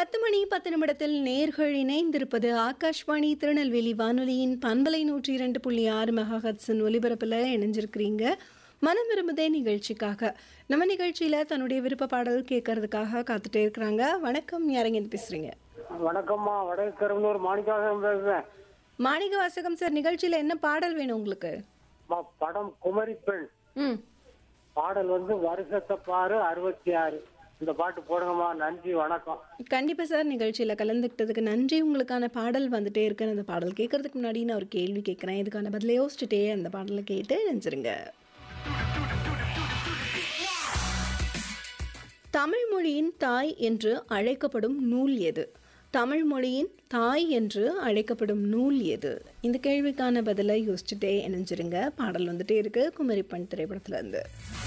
பத்து மணி பத்து நிமிடத்தில் நேர்கள் இணைந்திருப்பது ஆகாஷ்வாணி திருநெல்வேலி வானொலியின் பண்பலை நூற்றி இரண்டு புள்ளி ஆறு மெகாஹட்ஸின் ஒலிபரப்பில் இணைஞ்சிருக்கிறீங்க மனம் விரும்புதே நிகழ்ச்சிக்காக நம்ம நிகழ்ச்சியில் தன்னுடைய விருப்ப பாடல் கேட்கறதுக்காக காத்துட்டே இருக்கிறாங்க வணக்கம் யாரங்க பேசுறீங்க வணக்கம்மா வடக்கரும்பூர் மாணிக்காசம் பேசுறேன் மாணிக வாசகம் சார் நிகழ்ச்சியில் என்ன பாடல் வேணும் உங்களுக்கு அம்மா, படம் குமரி பெண் ம் பாடல் வந்து வருஷத்தை பாரு அறுபத்தி ஆறு இந்த பாட்டு போடுங்கம்மா நன்றி வணக்கம் கண்டிப்பாக சார் நிகழ்ச்சியில் கலந்துக்கிட்டதுக்கு நன்றி உங்களுக்கான பாடல் வந்துட்டே இருக்கு அந்த பாடல் கேட்கறதுக்கு முன்னாடி நான் ஒரு கேள்வி கேட்குறேன் இதுக்கான பதிலை யோசிச்சுட்டே அந்த பாடலை கேட்டு நினைச்சிருங்க தமிழ் மொழியின் தாய் என்று அழைக்கப்படும் நூல் எது தமிழ் மொழியின் தாய் என்று அழைக்கப்படும் நூல் எது இந்த கேள்விக்கான பதிலை யோசிச்சுட்டே இணைஞ்சிருங்க பாடல் வந்துட்டே இருக்கு குமரிப்பண் திரைப்படத்துல இருந்து